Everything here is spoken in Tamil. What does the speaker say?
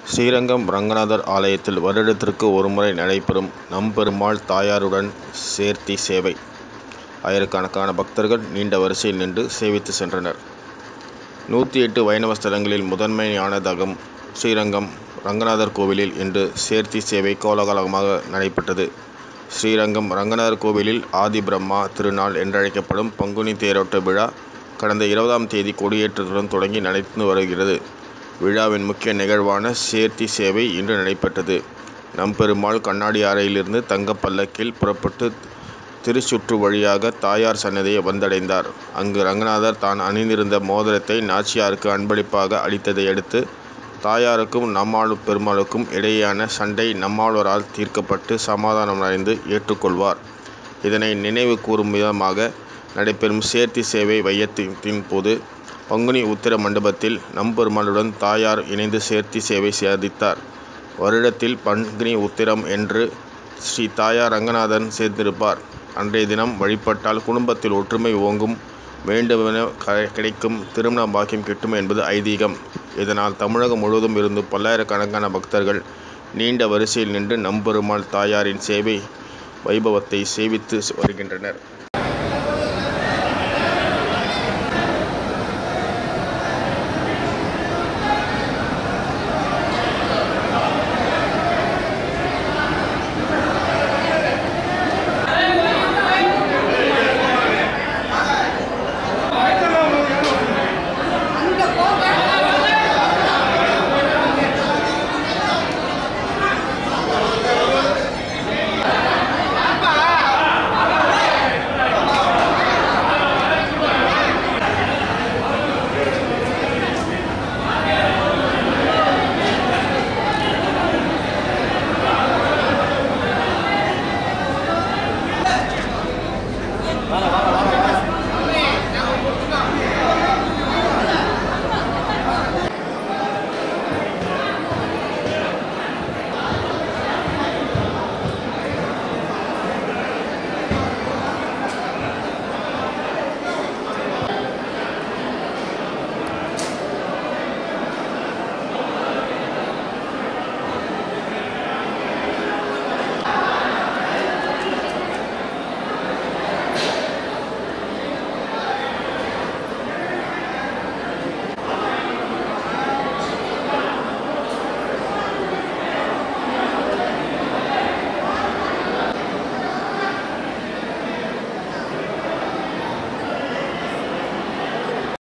ஸ்ரீரங்கம் ரங்கநாதர் ஆலயத்தில் வருடத்திற்கு ஒருமுறை நடைபெறும் நம்பெருமாள் தாயாருடன் சேர்த்தி சேவை. ஆயிரக்கணக்கான பக்தர்கள் நீண்ட வரிசையில் நின்று சேவித்து சென்றனர். நூற்று எட்டு வைணவ ஸ்தலங்களில் முதன்மையானதாகும் ஸ்ரீரங்கம் ரங்கநாதர் கோவிலில் இன்று சேர்த்தி சேவை கோலாகலமாக நடைபெற்றது. ஸ்ரீரங்கம் ரங்கநாதர் கோவிலில் ஆதிபிரம்மா திருநாள் என்றழைக்கப்படும் பங்குனி தேரோட்ட விழா கடந்த இருபதாம் தேதி கொடியேற்றத்துடன் தொடங்கி நடந்து வருகிறது. விழாவின் முக்கிய நிகழ்வான சேர்த்தி சேவை இன்று நடைபெற்றது. நம்பெருமாள் கண்ணாடியாறிலிருந்து தங்கப் பல்லக்கில் புறப்பட்டு திருச்சுற்று வழியாக தாயார் சன்னதியை வந்தடைந்தார். அங்கு ரங்கநாதர் தான் அணிந்திருந்த மோதிரத்தை நாச்சியாருக்கு அன்பளிப்பாக அளித்ததையடுத்து தாயாருக்கும் நம்மாழ்வாருக்கும் இடையேயான சண்டை நம்மாழ்வாரால் தீர்க்கப்பட்டு சமாதானமடைந்து ஏற்றுக் கொள்வார். இதனை நினைவு கூரும் விதமாக நடைபெறும் சேர்த்தி சேவை வையத்தின் போது பங்குனி உத்திர மண்டபத்தில் நம்பெருமாளுடன் தாயார் இணைந்து சேர்த்தி சேவை சாதித்தார். வருடத்தில் பங்குனி உத்திரம் என்று ஸ்ரீ தாயார் ரங்கநாதன் சேர்ந்திருப்பார். அன்றைய தினம் வழிபட்டால் குடும்பத்தில் ஒற்றுமை ஓங்கும் வேண்டுவன கிடைக்கும் திருமண பாக்கியம் கிட்டும் என்பது ஐதீகம். இதனால் தமிழகம் முழுவதும் இருந்தும் பல்லாயிரக்கணக்கான பக்தர்கள் நீண்ட வரிசையில் நின்று நம்பெருமாள் தாயாரின் சேவை வைபவத்தை சேவித்து வருகின்றனர்.